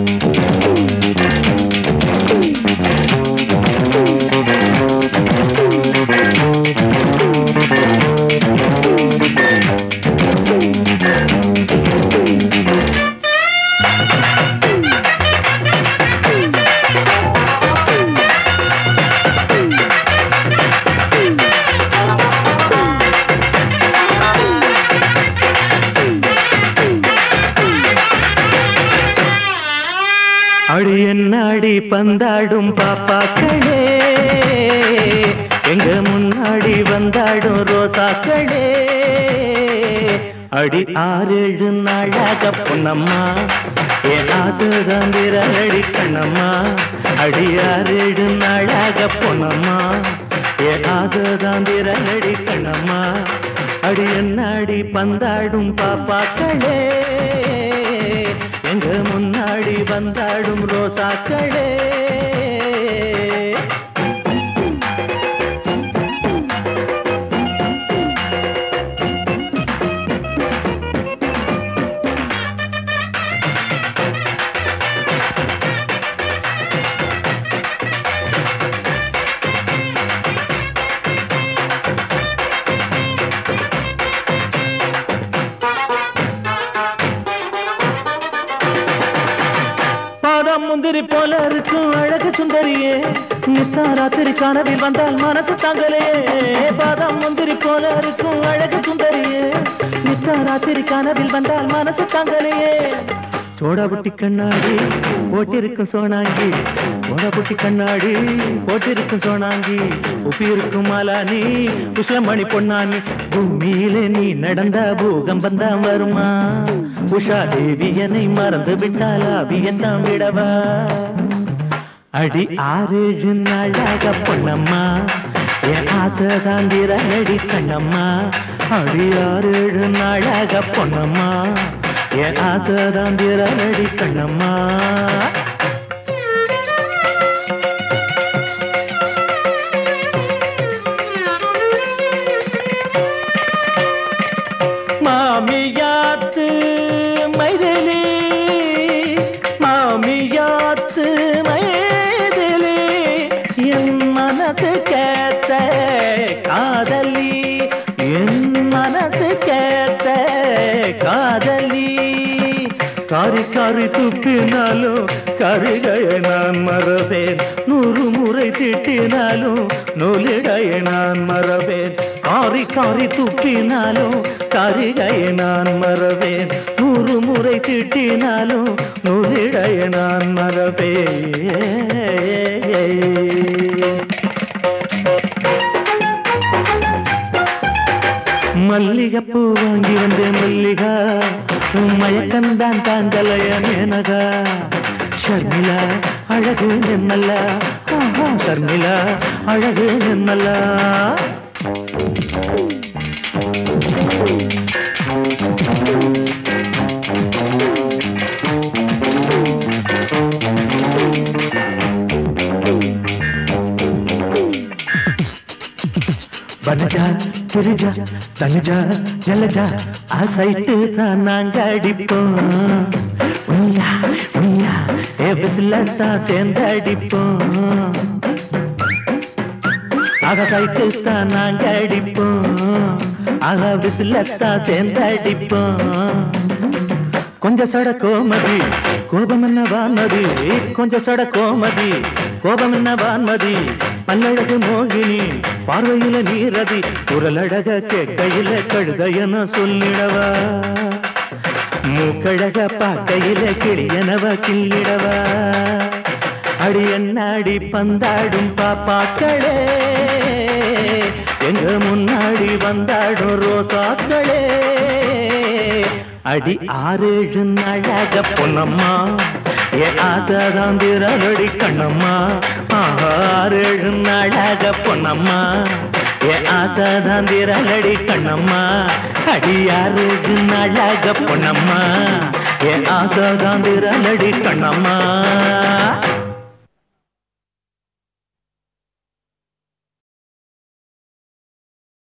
அடி என்னாடி பந்தாடும் பாப்பாக்களே எங்க முன்னாடி வந்தாடும் ரோசாக்களே அடி ஆறேழு நாளாக பொன்னம்மா என் ஆசுதான் விரலடி கண்ணம்மா அடி ஆறேழு நாளாக பொன்னம்மா என் ஆசுதான் விரலடி கண்ணம்மா அடி என்னாடி பந்தாடும் பாப்பாக்களே எங்க முன்னாடி வந்தாடும் ரோசாக்களே பாதாம் முந்திரி போல இருக்கும் அழகு சுந்தரியே நித்தா ராத்திரி கனவில் வந்தால் மனசு தாங்கலே பாதாம் முந்திரி போல இருக்கும் அழகு சுந்தரியே நித்தா ராத்திரி கனவில் வந்தால் மனசு தாங்கலையே சோடாபுட்டி கண்ணாடி போட்டிருக்கும் சோனாங்கி சோடாபுட்டி கண்ணாடி போட்டிருக்கும் சோனாங்கி உப்பி இருக்கும் மாலானி உஷமணி பொன்னானி பூமியிலே நீ நடந்த பூகம்பம் தான் வருமா உஷா தேவி என்னை மறந்து விட்டால் அபியந்தான் விடவா அடி ஆறேழு நாளாக பொன்னம்மா என் ஆசை தாந்திர அடி கண்ணம்மா அடி ஆறேழு நாளாக பொன்னம்மா என் ஆசை தாந்திர அடி கண்ணம்மா மாமியாத்து மைதிலி மாமியாத்து மைதிலி என் மனசு கேத்த காதலி என் மனசு கேத்த காதலி காரி காரி துப்பினாலும் கருகையை நான் மறவேன் நூறு முறை திட்டினாலும் நூலிடையை நான் மறவேன் காரி காரி துப்பினாலும் கருகையை நான் மறவேன் நூறு முறை திட்டினாலும் நூலிடையை நான் மறவேன் மல்லிகைப்பூ வாங்கி வந்தேன் மல்லிகா உன் மயக்கம்தான் தாங்கலைய மேனகா ஷர்மிளா அழகு நிம்மல்லா ஆஹா, ஷர்மிளா அழகு நிம்மல்லா வனஜா கிரிஜா தனுஜா ஜலஜா ஆசைட்டு தான் நாங்க அடிப்போம் உய்யா உய்யா ஏ விசிலத்தான் சேர்ந்து அடிப்போம் ஆக சைட்டு தான் நாங்க அடிப்போம் ஆக விசிலத்தான் சேர்ந்து அடிப்போம் கொஞ்ச சட கோமதி கோபம் என்ன வான்மதி கொஞ்ச சட கோமதி கோபம் என்ன வான்மதி பல்லழகு மோகினி பார்வையில நீரதி குரலழக கேட்கையில கழுதையன சொல்லிடவா மூக்கழக பார்க்கையில கிளியனவ கிள்ளிடவா அடி என்னாடி பந்தாடும் பாப்பாக்களே எங்க முன்னாடி வந்தாடும் ரோசாக்களே அடி ஆறேழு நாளாக பொன்னம்மா ஏ ஆசாதான் திரளடி கண்ணம்மா ஆஹா, ஆறேழு நாளாக பொன்னம்மா ஏ ஆசாதான் திரளடி கண்ணம்மா அடி ஆறேழு நாளாக பொன்னம்மா ஏ ஆசாதான் திரளடி கண்ணம்மா